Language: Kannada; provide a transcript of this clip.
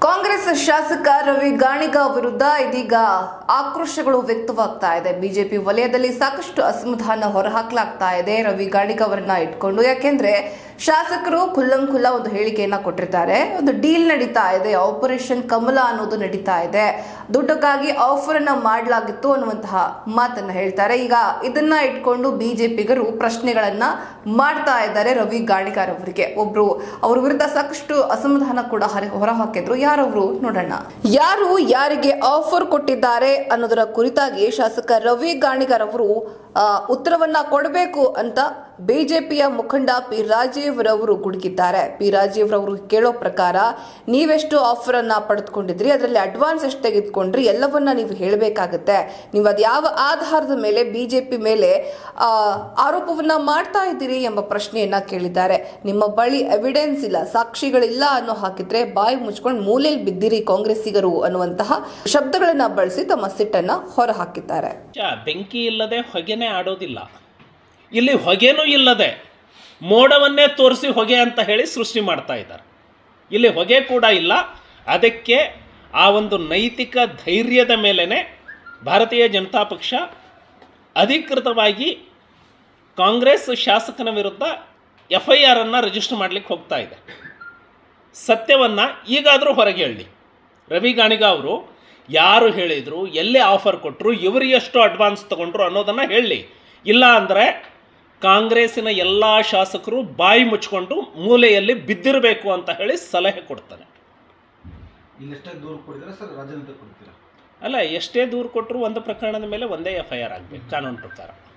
ಕಾಂಗ್ರೆಸ್ ಶಾಸಕ ರವಿ ಗಾಣಿಗ ವಿರುದ್ಧ ಇದೀಗ ಆಕ್ರೋಶಗಳು ವ್ಯಕ್ತವಾಗ್ತಾ ಇದೆ ಬಿಜೆಪಿ ವಲಯದಲ್ಲಿ ಸಾಕಷ್ಟು ಅಸಮಾಧಾನ ಹೊರಹಾಕಲಾಗ್ತಾ ಇದೆ ರವಿ ಗಾಣಿಗ ಅವರನ್ನ ಇಟ್ಕೊಂಡು ಯಾಕೆಂದ್ರೆ ಶಾಸಕರು ಖುಲ್ಲಂ ಖುಲ್ಲ ಒಂದು ಹೇಳಿಕೆಯನ್ನ ಕೊಟ್ಟಿರ್ತಾರೆ ಒಂದು ಡೀಲ್ ನಡೀತಾ ಇದೆ ಆಪರೇಷನ್ ಕಮಲ ಅನ್ನೋದು ನಡೀತಾ ಇದೆ ದುಡ್ಡಕ್ಕಾಗಿ ಆಫರ್ ಅನ್ನ ಮಾಡಲಾಗಿತ್ತು ಅನ್ನುವಂತಹ ಮಾತನ್ನ ಹೇಳ್ತಾರೆ ಈಗ ಇದನ್ನ ಇಟ್ಕೊಂಡು ಬಿಜೆಪಿಗರು ಪ್ರಶ್ನೆಗಳನ್ನ ಮಾಡ್ತಾ ಇದ್ದಾರೆ ರವಿ ಗಾಣಿಗಾರ್ ಅವರಿಗೆ ಒಬ್ರು ಅವ್ರ ವಿರುದ್ಧ ಸಾಕಷ್ಟು ಅಸಮಾಧಾನ ಕೂಡ ಹರ- ಹೊರಹಾಕಿದ್ರು ಯಾರವರು ನೋಡೋಣ ಯಾರು ಯಾರಿಗೆ ಆಫರ್ ಕೊಟ್ಟಿದ್ದಾರೆ ಅನ್ನೋದರ ಕುರಿತಾಗಿ ಶಾಸಕ ರವಿ ಗಾಣಿಗಾರ್ ಅವರು ಆ, ಉತ್ತರವನ್ನ ಕೊಡಬೇಕು ಅಂತ ಬಿಜೆಪಿಯ ಮುಖಂಡ ಪಿ ರಾಜೀವ್ ರವರು ಗುಡುಗಿದ್ದಾರೆ ಪಿ ರಾಜೀವ್ ರವರು ಕೇಳೋ ಪ್ರಕಾರ ನೀವೆಷ್ಟು ಆಫರ್ ಅನ್ನ ಪಡೆದುಕೊಂಡಿದ್ರಿ ಅದರಲ್ಲಿ ಅಡ್ವಾನ್ಸ್ ಎಷ್ಟು ತೆಗೆದುಕೊಂಡ್ರಿ ಎಲ್ಲವನ್ನ ನೀವು ಹೇಳಬೇಕಾಗತ್ತೆ ನೀವು ಅದು ಯಾವ ಆಧಾರದ ಮೇಲೆ ಬಿಜೆಪಿ ಮೇಲೆ ಆ, ಆರೋಪವನ್ನ ಮಾಡ್ತಾ ಇದ್ದೀರಿ ಎಂಬ ಪ್ರಶ್ನೆಯನ್ನ ಕೇಳಿದ್ದಾರೆ ನಿಮ್ಮ ಬಳಿ ಎವಿಡೆನ್ಸ್ ಇಲ್ಲ ಸಾಕ್ಷಿಗಳಿಲ್ಲ ಅನ್ನೋ ಹಾಕಿದ್ರೆ ಬಾಯಿ ಮುಚ್ಕೊಂಡು ಮೂಲೆಯಲ್ಲಿ ಬಿದ್ದಿರಿ ಕಾಂಗ್ರೆಸ್ಸಿಗರು ಅನ್ನುವಂತಹ ಶಬ್ದಗಳನ್ನ ಬಳಸಿ ತಮ್ಮ ಸಿಟ್ಟನ್ನ ಹೊರಹಾಕಿದ್ದಾರೆ ಚ ಬೆಂಕಿ ಇಲ್ಲದೆ ಹೊಗೆನೇ ಆಡೋದಿಲ್ಲ ಇಲ್ಲಿ ಹೊಗೆನೂ ಇಲ್ಲದೆ ಮೋಡವನ್ನೇ ತೋರಿಸಿ ಹೊಗೆ ಅಂತ ಹೇಳಿ ಸೃಷ್ಟಿ ಮಾಡ್ತಾ ಇದ್ದಾರೆ ಇಲ್ಲಿ ಹೊಗೆ ಕೂಡ ಇಲ್ಲ ಅದಕ್ಕೆ ಆ ಒಂದು ನೈತಿಕ ಧೈರ್ಯದ ಮೇಲೇ ಭಾರತೀಯ ಜನತಾ ಪಕ್ಷ ಅಧಿಕೃತವಾಗಿ ಕಾಂಗ್ರೆಸ್ ಶಾಸಕನ ವಿರುದ್ಧ ಎಫ್ ಐ ಆರನ್ನು ರಿಜಿಸ್ಟರ್ ಮಾಡಲಿಕ್ಕೆ ಹೋಗ್ತಾ ಇದೆ ಸತ್ಯವನ್ನು ಈಗಾದರೂ ಹೊರಗೆ ಹೇಳಿ ರವಿ ಗಾಣಿಗ ಅವರು ಯಾರು ಹೇಳಿದರು ಎಲ್ಲಿ ಆಫರ್ ಕೊಟ್ಟರು ಇವರು ಎಷ್ಟು ಅಡ್ವಾನ್ಸ್ ತೊಗೊಂಡ್ರು ಅನ್ನೋದನ್ನು ಹೇಳಲಿ ಇಲ್ಲ ಅಂದರೆ ಕಾಂಗ್ರೆಸ್ಸಿನ ಎಲ್ಲ ಶಾಸಕರು ಬಾಯಿ ಮುಚ್ಕೊಂಡು ಮೂಲೆಯಲ್ಲಿ ಬಿದ್ದಿರಬೇಕು ಅಂತ ಹೇಳಿ ಸಲಹೆ ಕೊಡ್ತಾನೆ ಇಲ್ಲೆಷ್ಟೇ ದೂರ ಕೊಡಿದ್ರೆ ಸರ್ ರಾಜ್ಯಾದ್ಯಂತ ಕೊಡ್ತೀರಾ ಅಲ್ಲ ಎಷ್ಟೇ ದೂರು ಕೊಟ್ಟರು ಒಂದು ಪ್ರಕರಣದ ಮೇಲೆ ಒಂದೇ ಎಫ್ ಐ ಆರ್ ಆಗಬೇಕು ಕಾನೂನು ಪ್ರಕಾರ